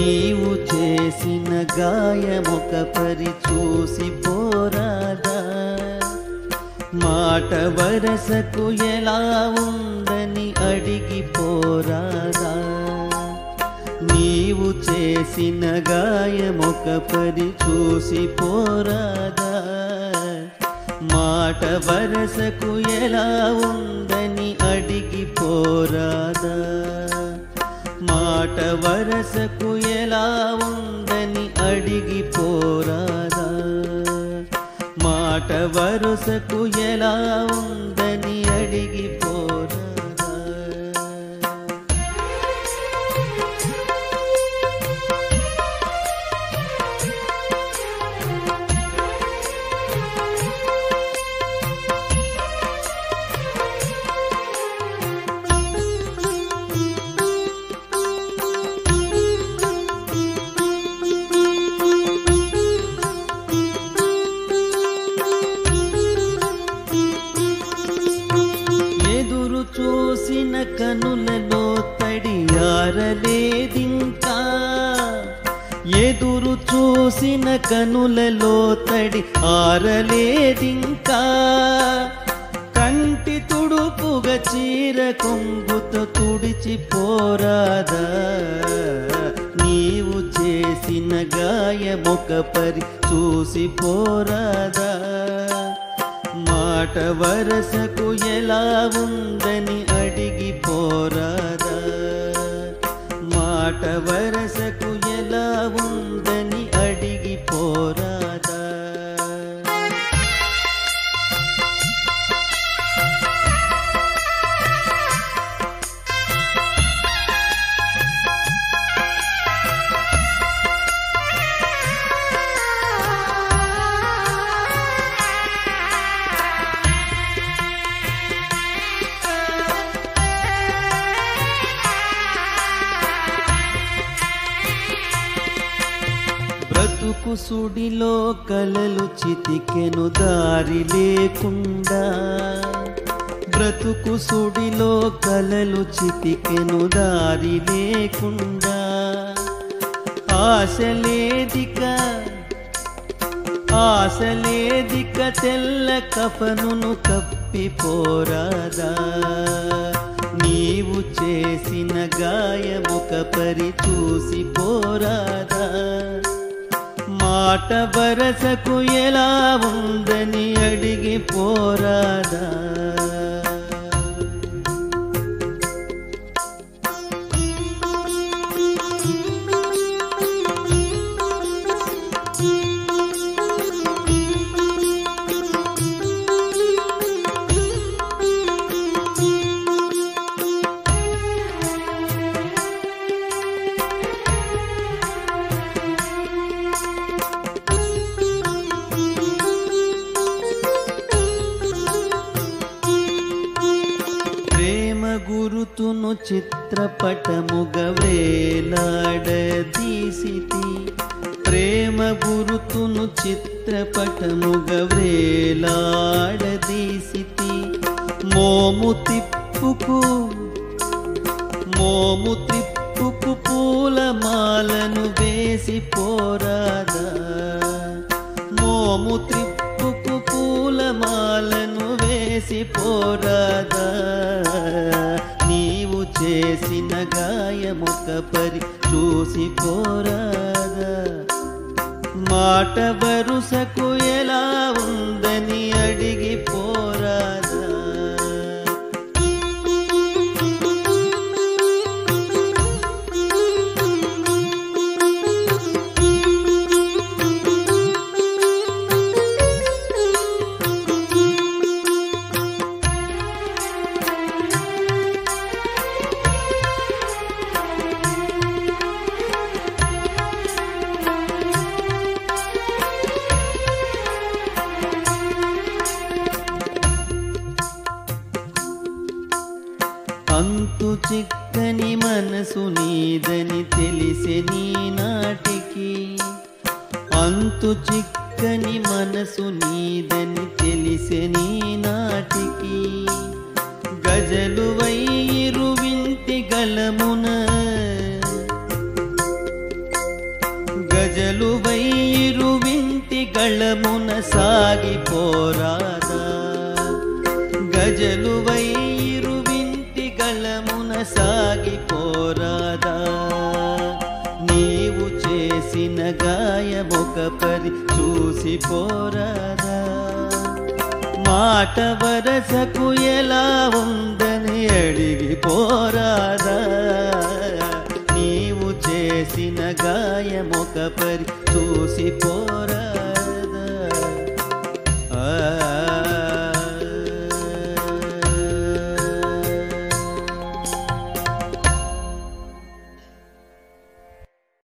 నీవు చేసిన గాయమొక పరి చూసి పోరాదా మాట వరసకు ఎలా ఉందని అడిగి పోరాదా నీవు చేసిన గాయమొక పరి చూసి పోరాదా మాట వరసకు ఎలా ఉందని అడిగి పోరాదా మాట వరసకు ఎలా ఉందని అడిగి పోరాదా మాట వరుసకు ఎలా ఉందని అడిగి పోరాదా ఎదురు చూసిన కనులలో తడియారలేదింకా ఎదురు చూసిన కనులలో తడి ఆరలేదింకా కంటి తుడుపుగా చీర కొంగుతో తుడిచి పోరాదా నీవు చేసిన గాయమొక పరి చూసి పోరాదా మాట వరసకు ఎలా ఉందని అడిగి పోరాదా మాట వరసకు ఎలా ఉందని అడిగి పోరాదా బ్రతుకు సుడిలో కలలు చితికెను దారి లేకుండా బ్రతుకు సుడిలో కలలు చితికెను దారి లేకుండా ఆశలేదిక ఆశలేదిక తెల్ల కఫనును కప్పిపోరాదా నీవు చేసిన గాయముక పరి చూసి పోరాదా మాట వరసకు ఎలా ఉందని అడిగి పోరాదా ప్రేమ గురుతును చిత్రపటముగ వేలాడదీసితి ప్రేమ గురుతును చిత్రపటముగ వేలాడదీసితి మోము తిప్పుకు మోము త్రిప్పుకు పూలమాలను వేసి పోరాదా మోము త్రిప్పుకు పూలమాలను వేసి పోరాదా నీవు చేసిన గాయముక పరి చూసి పోరాదా మాట వరుసకు ఎలా ఉందని అడిగి పోరాదా అంతు చిక్కని మనసు నీదని తెలిసే నీ నాటికి అంతు చిక్కని మనసు నీదని తెలిసే నీ నాటికి గజలు వైరు వింటి గలమున గజలువై ఇరువింటి గళమున సాగిపోరాదా గజలువై ఇరువింటి గళమున సాగిపోరాదా నీవు చేసిన గాయమొక పరి చూసిపోరాదా మాట వరసకు ఎలా ఉందని అడిగిపోరాదా నీవు చేసిన గాయమొక పరి చూసిపోరాదా